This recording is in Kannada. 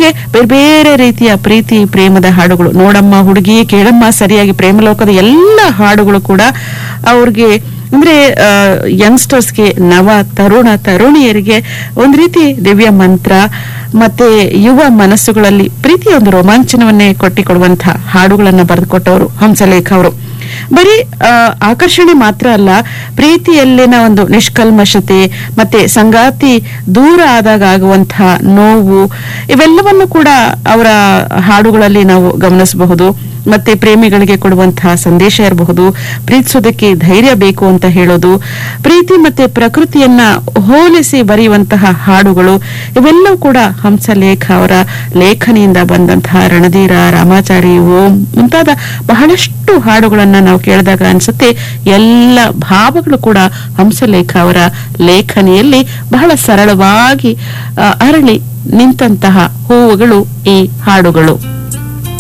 ಹೀಗೆ ಬೇರೆ ಬೇರೆ ರೀತಿಯ ಪ್ರೀತಿ ಪ್ರೇಮದ ಹಾಡುಗಳು ನೋಡಮ್ಮ ಹುಡುಗಿ ಕೇಳಮ್ಮ ಸರಿಯಾಗಿ ಪ್ರೇಮಲೋಕದ ಎಲ್ಲ ಹಾಡುಗಳು ಕೂಡ ಅವ್ರಿಗೆ ಅಂದ್ರೆ ಯಂಗ್ಸ್ಟರ್ಸ್ಗೆ ನವ ತರುಣ ತರುಣಿಯರಿಗೆ ಒಂದ್ ರೀತಿ ದಿವ್ಯ ಮಂತ್ರ ಮತ್ತೆ ಯುವ ಮನಸ್ಸುಗಳಲ್ಲಿ ಪ್ರೀತಿಯ ಒಂದು ರೋಮಾಂಚನವನ್ನೇ ಕೊಟ್ಟಿಕೊಡುವಂತಹ ಹಾಡುಗಳನ್ನ ಬರೆದುಕೊಟ್ಟವರು ಹಂಸಲೇಖ ಅವರು ಬರೀ ಆ, ಆಕರ್ಷಣೆ ಮಾತ್ರ ಅಲ್ಲ ಪ್ರೀತಿಯಲ್ಲಿನ ಒಂದು ನಿಷ್ಕಲ್ಮಶತೆ ಮತ್ತೆ ಸಂಗಾತಿ ದೂರ ಆದಾಗ ಆಗುವಂತಹ ನೋವು ಇವೆಲ್ಲವನ್ನು ಕೂಡ ಅವರ ಹಾಡುಗಳಲ್ಲಿ ನಾವು ಗಮನಿಸಬಹುದು ಮತ್ತೆ ಪ್ರೇಮಿಗಳಿಗೆ ಕೊಡುವಂತಹ ಸಂದೇಶ ಇರಬಹುದು ಪ್ರೀತಿಸೋದಕ್ಕೆ ಧೈರ್ಯ ಬೇಕು ಅಂತ ಹೇಳೋದು ಪ್ರೀತಿ ಮತ್ತೆ ಪ್ರಕೃತಿಯನ್ನ ಹೋಲಿಸಿ ಬರೆಯುವಂತಹ ಹಾಡುಗಳು ಇವೆಲ್ಲವೂ ಕೂಡ ಹಂಸಲೇಖ ಅವರ ಲೇಖನಿಯಿಂದ ಬಂದಂತಹ ರಣಧೀರ ರಾಮಾಚಾರಿ ಓಂ ಮುಂತಾದ ಬಹಳಷ್ಟು ಹಾಡುಗಳನ್ನ ನಾವು ಕೇಳಿದಾಗ ಅನ್ಸುತ್ತೆ ಎಲ್ಲ ಭಾವಗಳು ಕೂಡ ಹಂಸಲೇಖ ಅವರ ಲೇಖನಿಯಲ್ಲಿ ಬಹಳ ಸರಳವಾಗಿ ಆ, ಅರಳಿ ನಿಂತಹ ಹೂವುಗಳು ಈ ಹಾಡುಗಳು